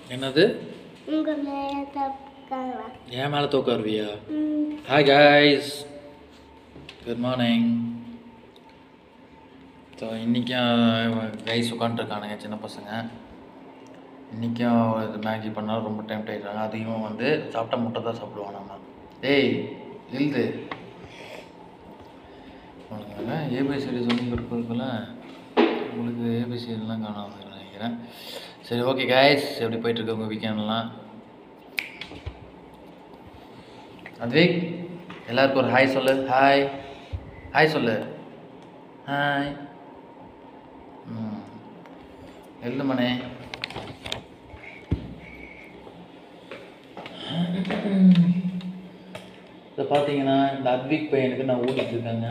என்னது உங்க மேல தப்புக்காங்களா என் மேலே தூக்க வருவியா ம் hi guys good morning so இன்றைக்கும் கைஸ் உட்காந்துருக்கானுங்க சின்ன பசங்க இன்றைக்கும் இது மேகி பண்ணாலும் ரொம்ப டைம் ஆகிடுறாங்க அதிகமாக வந்து சாப்பிட்ட முட்டை தான் சாப்பிடுவான் நம்ம டேய் இழுது உனக்கு ஏபிசிடி சொல்லி கொடுக்குறதுக்குள்ள உங்களுக்கு ஏபிசிடிலாம் காணாம நினைக்கிறேன் சரி ஓகே கைஸ் எப்படி போயிட்டுருக்கு உங்கள் வீக்கெண்ட்லாம் அத்விக் எல்லாருக்கும் ஒரு ஹாய் சொல்லு ஹாய் ஹாய் சொல்லு ஹாய் ம் எழுது மனே இதை பார்த்தீங்கன்னா இந்த அத்விக் பையனுக்கு நான் ஊட்டிட்டு இருக்கேங்க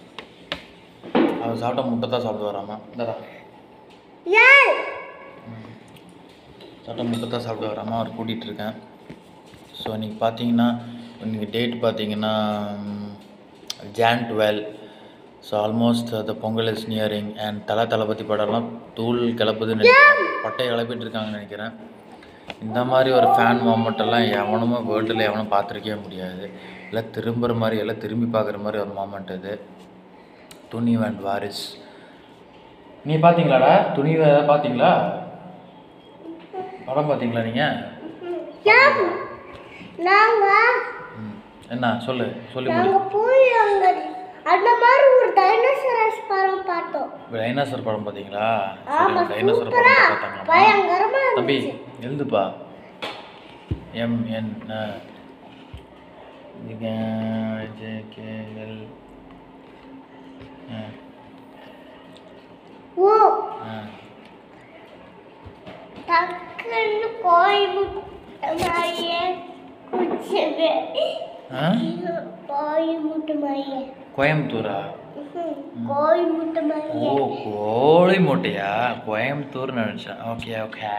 அவன் சாப்பிட்ட முட்டை தான் சாப்பிட்டு வராமா இந்தடா ஏய் சாப்பிட்ட முட்டை தான் சாப்பிட்டு வராமா அவர் கூட்டிகிட்டு இருக்கேன் ஸோ இன்றைக்கி பார்த்தீங்கன்னா இன்றைக்கி டேட் பார்த்தீங்கன்னா Jan twelve so almost the Pongal is nearing and Thala Thalapathy படம்லாம் தூள் கிளப்புதுன்னு நினைக்கிறேன் பட்டை கிளப்பிட்டு இருக்காங்கன்னு நினைக்கிறேன் இந்த மாதிரி ஒரு ஃபேன் மூமெண்ட் எல்லாம் எவனுமே வேர்ல்டில் எவனும் பார்த்துருக்கவே முடியாது எல்லாம் திரும்புகிற மாதிரி எல்லாம் திரும்பி பார்க்குற மாதிரி ஒரு மூமெண்ட் இது துணி அண்ட் வாரிஸ் நீ பார்த்தீங்களாடா துணி ஏதாவது பார்த்தீங்களா படம் பார்த்தீங்களா நீங்கள் ஏன் நாங்க ம். என்ன சொல்லு சொல்லி நாங்க முடி போய் அங்க அந்த மாதிரி ஒரு டைனோசரஸ் படம் பார்த்தோம் டைனோசர் படம் பார்த்தீங்களா ஆமா சரி டைனோசர் சூப்பரா படம் பார்த்தாங்களா பயங்கரமா தம்பி இருந்துச்சு எழுதுப்பா M N J K L O டக்குன்னு கோயம்புட்டு மாதிரியே குடிச்சது கோயம்புட்டு மாதிரியே கோயம்புத்தூரா ம்ஹும். கோயம்புட்டு ஓ மாதிரியே கோழி மூட்டையா கோயம்புத்தூர் நினச்சேன் ஓகே ஓகே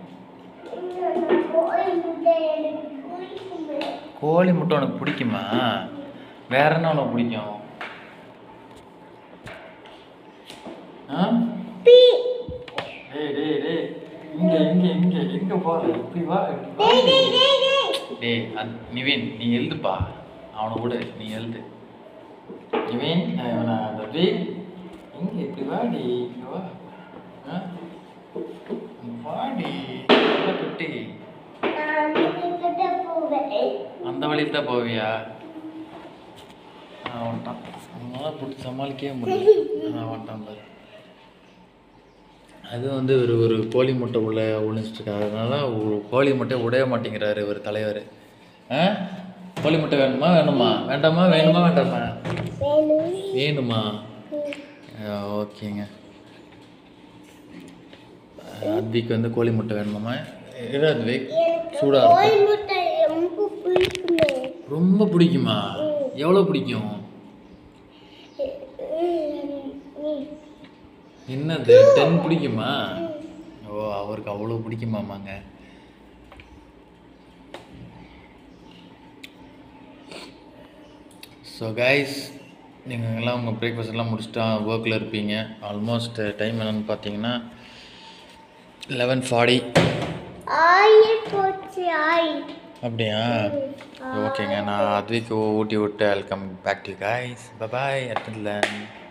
கோயம்புட்டு எனக்கு பிடிக்குமே கோழி முட்டை உனக்கு பிடிக்குமா வேற என்ன உனக்கு பிடிக்கும் ஆ பி டேய் டேய் டேய் இங்க இங்க இங்க எங்க போற இப்படி வா இப்படி வா. டேய் டேய் டேய் டேய் டேய் அந் நிவின் நீ எழுதுப்பா அவனை விடு நீ எழுது நிவின் அவனை தம்பி இங்க இப்படி வாடி இங்க வா ஆ? இங்க வாடி நல்ல குட்டி நான் கிட்ட போவேன் அந்த வழியில் தான் போவியா ஆ வந்துட்டான் அவனால பிடிச்சி சமாளிக்கவே முடியல ஆ வந்துட்டான் பாரு அது வந்து ஒரு ஒரு கோழி முட்டை உள்ள ஒழிச்சிட்ருக்காரு அதனால ஒரு கோழி முட்டை உடைய மாட்டேங்கிறாரு இவர் தலைவர் ஆ கோழி முட்டை வேணுமா வேணுமா வேண்டாமா வேணுமா வேண்டாமா வேணும் வேணுமா ஆ, ஓகேங்க அத்விக் வந்து கோழி முட்டை வேணுமாம்மா இரு அத்விக் எனக்கு சூடாக இருக்கும் கோயம்புட்டு ரொம்ப பிடிக்குமே ரொம்ப பிடிக்குமா எவ்வளோ பிடிக்கும் என்னது டென் பிடிக்குமா ஓ அவருக்கு அவ்வளோ பிடிக்குமாமாங்க ஸோ கைஸ் நீங்கள் எல்லாம் உங்கள் பிரேக்ஃபாஸ்ட் எல்லாம் முடிச்சுட்டா ஒர்க்கில் இருப்பீங்க ஆல்மோஸ்ட் டைம் என்னன்னு பார்த்தீங்கன்னா லெவன் ஃபார்ட்டி ஆயி போச்சு ஆயி அப்படியா ஓகேங்க நான் அத்விக்கு ஊட்டி விட்டு welcome back to guys bye bye அட்டில்